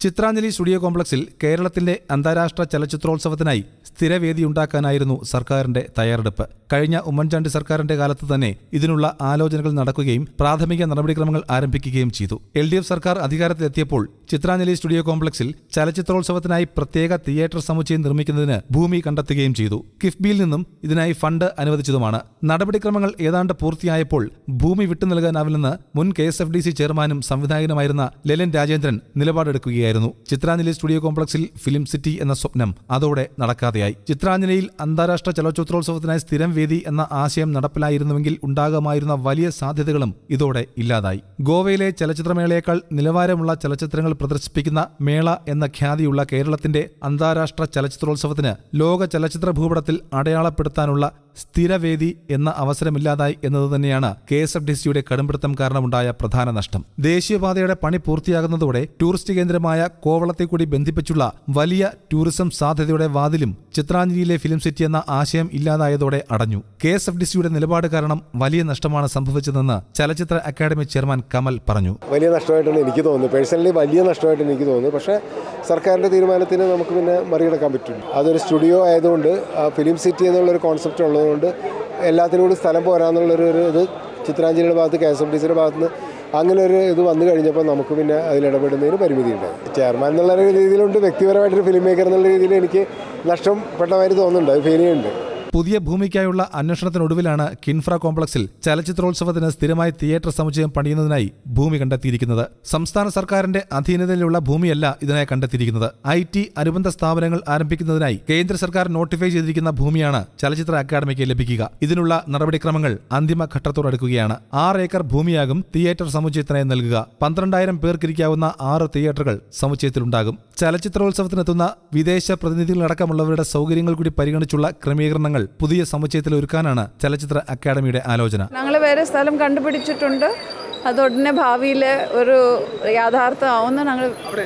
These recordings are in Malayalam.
ചിത്രാഞ്ജലി സ്റ്റുഡിയോ കോംപ്ലക്സിൽ കേരളത്തിന്റെ അന്താരാഷ്ട്ര ചലച്ചിത്രോത്സവത്തിനായി സ്ഥിരവേദിയുണ്ടാക്കാനായിരുന്നു സർക്കാരിന്റെ തയ്യാറെടുപ്പ് കഴിഞ്ഞ ഉമ്മൻചാണ്ടി സർക്കാരിന്റെ കാലത്ത് തന്നെ ഇതിനുള്ള ആലോചനകൾ നടക്കുകയും പ്രാഥമിക നടപടിക്രമങ്ങൾ ആരംഭിക്കുകയും ചെയ്തു എൽ ഡി എഫ് സർക്കാർ അധികാരത്തിലെത്തിയപ്പോൾ ചിത്രാഞ്ജലി സ്റ്റുഡിയോ കോംപ്ലക്സിൽ ചലച്ചിത്രോത്സവത്തിനായി പ്രത്യേക തിയേറ്റർ സമുച്ചയം നിർമ്മിക്കുന്നതിന് ഭൂമി കണ്ടെത്തുകയും ചെയ്തു കിഫ്ബിയിൽ നിന്നും ഇതിനായി ഫണ്ട് അനുവദിച്ചതുമാണ് നടപടിക്രമങ്ങൾ ഏതാണ്ട് പൂർത്തിയായപ്പോൾ ഭൂമി വിട്ടു നൽകാനാവില്ലെന്ന് മുൻ K S F D C ചെയർമാനും സംവിധായകനുമായിരുന്ന ലലൻ രാജേന്ദ്രൻ നിലപാടെടുക്കുകയായിരുന്നു ചിത്രാഞ്ജലി സ്റ്റുഡിയോ കോംപ്ലക്സിൽ ഫിലിം സിറ്റി എന്ന സ്വപ്നം അതോടെ നടക്കാതെയായി ചിത്രാഞ്ജലിയിൽ അന്താരാഷ്ട്ര ചലച്ചിത്രോത്സവത്തിനായി സ്ഥിരം വേദി എന്ന ആശയം നടപ്പിലായിരുന്നുവെങ്കിൽ ഉണ്ടാകാമായിരുന്ന വലിയ സാധ്യതകളും ഇതോടെ ഇല്ലാതായി ഗോവയിലെ ചലച്ചിത്രമേളയേക്കാൾ നിലവാരമുള്ള ചലച്ചിത്രങ്ങൾ പ്രദർശിപ്പിക്കുന്ന മേള എന്ന ഖ്യാതിയുള്ള കേരളത്തിന്റെ അന്താരാഷ്ട്ര ചലച്ചിത്രോത്സവത്തിന് ലോക ചലച്ചിത്ര ഭൂപടത്തിൽ അടയാളപ്പെടുത്താനുള്ള സ്ഥിരവേദി എന്ന അവസരമില്ലാതായി എന്നത് തന്നെയാണ് കെ എസ് എഫ് ഡി സിയുടെ കടുംപിടുത്തം കാരണമുണ്ടായ പ്രധാന നഷ്ടം ദേശീയപാതയുടെ പണി പൂർത്തിയാകുന്നതോടെ ടൂറിസ്റ്റ് കേന്ദ്രമായ കോവളത്തെ കൂടി ബന്ധിപ്പിച്ചുള്ള വലിയ ടൂറിസം സാധ്യതയുടെ വാതിലും ചിത്രാഞ്ജലിയിലെ ഫിലിം സിറ്റി എന്ന ആശയം ഇല്ലാതായതോടെ അടഞ്ഞു കെ എസ് എഫ് ഡി സിയുടെ നിലപാട് കാരണം വലിയ നഷ്ടമാണ് സംഭവിച്ചതെന്ന് ചലച്ചിത്ര അക്കാദമി ചെയർമാൻ കമൽ പറഞ്ഞു വലിയ നഷ്ടമായിട്ടാണ് എനിക്ക് തോന്നുന്നത് പേഴ്സണലി വലിയ നഷ്ടമായിട്ട് എനിക്ക് തോന്നുന്നു പക്ഷേ സർക്കാരിൻ്റെ തീരുമാനത്തിന് നമുക്ക് പിന്നെ മറികടക്കാൻ പറ്റില്ല അതൊരു സ്റ്റുഡിയോ ആയതുകൊണ്ട് ആ ഫിലിം സിറ്റി എന്നുള്ളൊരു കോൺസെപ്റ്റ് ഉള്ളതുകൊണ്ട് എല്ലാത്തിനും കൂടി സ്ഥലം പോരാന്നുള്ളൊരു ഒരു ഇത് ചിത്രാഞ്ജലിയുടെ ഭാഗത്ത് കെ എസ് എഫ് ഡി സിയുടെ ഭാഗത്ത് നിന്ന് അങ്ങനെ ഒരു ഇത് വന്നു കഴിഞ്ഞപ്പോൾ നമുക്ക് പിന്നെ അതിൽ ഇടപെടുന്നതിന് പരിമിതിയുണ്ട് ചെയർമാൻ എന്നുള്ള ഒരു രീതിയിലുണ്ട് വ്യക്തിപരമായിട്ടൊരു ഫിലിം മേക്കർ എന്നുള്ള രീതിയിൽ എനിക്ക് നഷ്ടം പെട്ടമായിട്ട് തോന്നുന്നുണ്ട് അത് ഫീൽ ചെയ്യുന്നുണ്ട് പുതിയ ഭൂമിക്കായുള്ള അന്വേഷണത്തിനൊടുവിലാണ് കിൻഫ്ര കോംപ്ലക്സിൽ ചലച്ചിത്രോത്സവത്തിന് സ്ഥിരമായി തിയേറ്റർ സമുച്ചയം പണിയുന്നതിനായി ഭൂമി കണ്ടെത്തിയിരിക്കുന്നത് സംസ്ഥാന സർക്കാരിന്റെ അധീനതയിലുള്ള ഭൂമിയല്ല ഇതിനായി കണ്ടെത്തിയിരിക്കുന്നത് ഐ ടി അനുബന്ധ സ്ഥാപനങ്ങൾ ആരംഭിക്കുന്നതിനായി കേന്ദ്ര സർക്കാർ നോട്ടിഫൈ ചെയ്തിരിക്കുന്ന ഭൂമിയാണ് ചലച്ചിത്ര അക്കാദമിക്ക് ലഭിക്കുക ഇതിനുള്ള നടപടിക്രമങ്ങൾ അന്തിമ ഘട്ടത്തോടടുക്കുകയാണ് ആറ് ഏക്കർ ഭൂമിയാകും തിയേറ്റർ സമുച്ചയത്തിനായി നൽകുക പന്ത്രണ്ടായിരം പേർക്കിരിക്കാവുന്ന ആറ് തിയേറ്ററുകൾ സമുച്ചയത്തിലുണ്ടാകും ചലച്ചിത്രോത്സവത്തിനെത്തുന്ന വിദേശ പ്രതിനിധികളടക്കമുള്ളവരുടെ സൗകര്യങ്ങൾ കൂടി പരിഗണിച്ചുള്ള ക്രമീകരണങ്ങൾ പുതിയ സമുച്ചയത്തിൽ ഒരുക്കാനാണ് ചലച്ചിത്ര അക്കാദമിയുടെ ആലോചന ഞങ്ങൾ വേറെ സ്ഥലം കണ്ടുപിടിച്ചിട്ടുണ്ട് അത് ഉടനെ ഭാവിയിൽ ഒരു യാഥാർത്ഥ്യമാവുന്ന ഞങ്ങൾ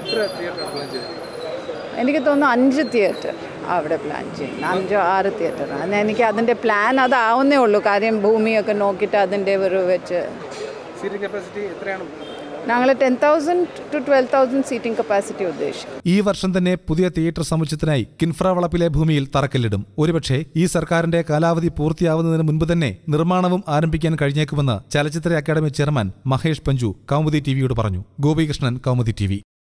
എനിക്ക് തോന്നുന്നു അഞ്ച് തിയേറ്റർ അവിടെ പ്ലാൻ ചെയ്യുന്നു അഞ്ചോ ആറ് തിയേറ്റർ അത് എനിക്ക് അതിൻ്റെ പ്ലാൻ അതാവുന്നേ ഉള്ളൂ കാര്യം ഭൂമിയൊക്കെ നോക്കിയിട്ട് അതിൻ്റെ ഒരു വെച്ച് ഞങ്ങൾ ten thousand to twelve thousand seating capacity ഉദ്ദേശിക്കും ഈ വർഷം തന്നെ പുതിയ തിയേറ്റർ സമുച്ചയത്തിനായി കിൻഫ്ര വളപ്പിലെ ഭൂമിയിൽ തറക്കല്ലിടും ഒരുപക്ഷെ ഈ സർക്കാരിന്റെ കാലാവധി പൂർത്തിയാവുന്നതിന് മുൻപ് തന്നെ നിർമ്മാണവും ആരംഭിക്കാൻ കഴിഞ്ഞേക്കുമെന്ന് ചലച്ചിത്ര അക്കാദമി ചെയർമാൻ മഹേഷ് പഞ്ചു കൗമുദി ടിവിയോട് പറഞ്ഞു ഗോപികൃഷ്ണൻ കൗമുദി ടി